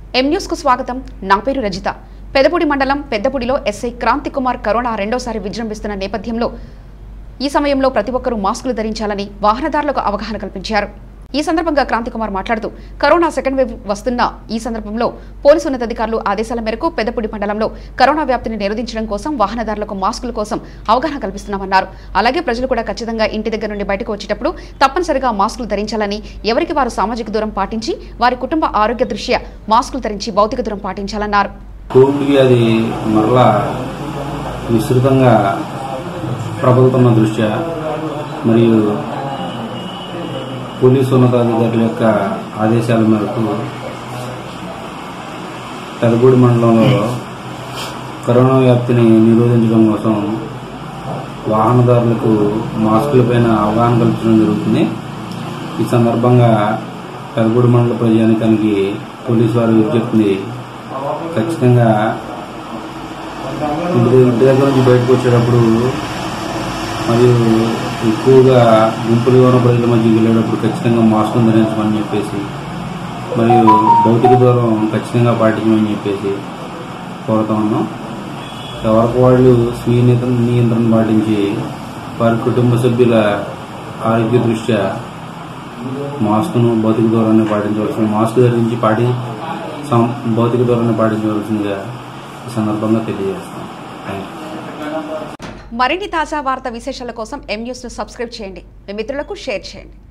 M news కు స్వాగతం నా పేరు రజిత పెదపూడి మండలం పెద్దపూడిలో ఎస్ఐ క్రాంతి కుమార్ కరోనా రెండోసారి విజృంభిస్తున్న నేపథ్యంలో ఈ సమయంలో ప్రతి ఒక్కరూ మాస్కులు ధరించాలని వాహనదారులకు అవగాహన కల్పించారు ఈ సందర్భంగా క్రాంతి కుమార్ మాట్లాడుతూ కరోనా సెకండ్ వేవ్ వస్తున్న ఈ సందర్భంలో పోలీసు ఉన్నతాధికారులు ఆదేశాల మేరకు పెద్దపూడి మండలంలో కరోనా వ్యాప్తిని నిరోధించడం కోసం వాహనదారులకు మాస్కుల కోసం అవగాహన కల్పిస్తున్నామన్నారు అలాగే ప్రజలు కూడా ఖచ్చితంగా ఇంటి దగ్గర నుండి బయటకు వచ్చేటప్పుడు తప్పనిసరిగా మాస్కులు ధరించాలని ఎవరికి వారు సామాజిక దూరం పాటించి వారి కుటుంబ ఆరోగ్య దృష్ట్యా మాస్కులు ధరించి భౌతిక దూరం పాటించాలన్నారు కోవిడ్ వ్యాధి మరలా విస్తృతంగా ప్రబలుతున్న దృష్ట్యా మరియు పోలీసు ఉన్నతాధికారుల యొక్క ఆదేశాల మేరకు పెదపూడి మండలంలో కరోనా వ్యాప్తిని నిరోధించడం కోసం వాహనదారులకు మాస్కులపైన అవగాహన కల్పించడం జరుగుతుంది ఈ సందర్భంగా పెదపూడి మండల ప్రజానికానికి పోలీసు వారి విజ్ఞప్తిని ఖచ్చితంగా ఇంటి దగ్గర ఇంటి దగ్గర నుంచి బయటకు వచ్చేటప్పుడు మరియు ఎక్కువగా గుంపులుగా ఉన్న ప్రజల మధ్యకి వెళ్ళేటప్పుడు ఖచ్చితంగా మాస్కులు ధరించమని చెప్పేసి మరియు భౌతిక దూరం ఖచ్చితంగా పాటించమని చెప్పేసి కోరుతా ఉన్నాం ఎవరికి వాళ్ళు స్వీయ నియంత్రణ నియంత్రణ పాటించి వారి కుటుంబ సభ్యుల ఆరోగ్య దృష్ట్యా మాస్క్ను భౌతిక దూరాన్ని పాటించవలసిన మాస్క్ ధరించి పాటి సం- భౌతిక దూరాన్ని పాటించవలసిందిగా ఈ సందర్భంగా తెలియజేస్తాం థ్యాంక్ యూ మరిన్ని తాజా వార్త విశేషాల కోసం ఎం న్యూస్ ను సబ్స్క్రైబ్ చేయండి మీ మిత్రులకు షేర్ చేయండి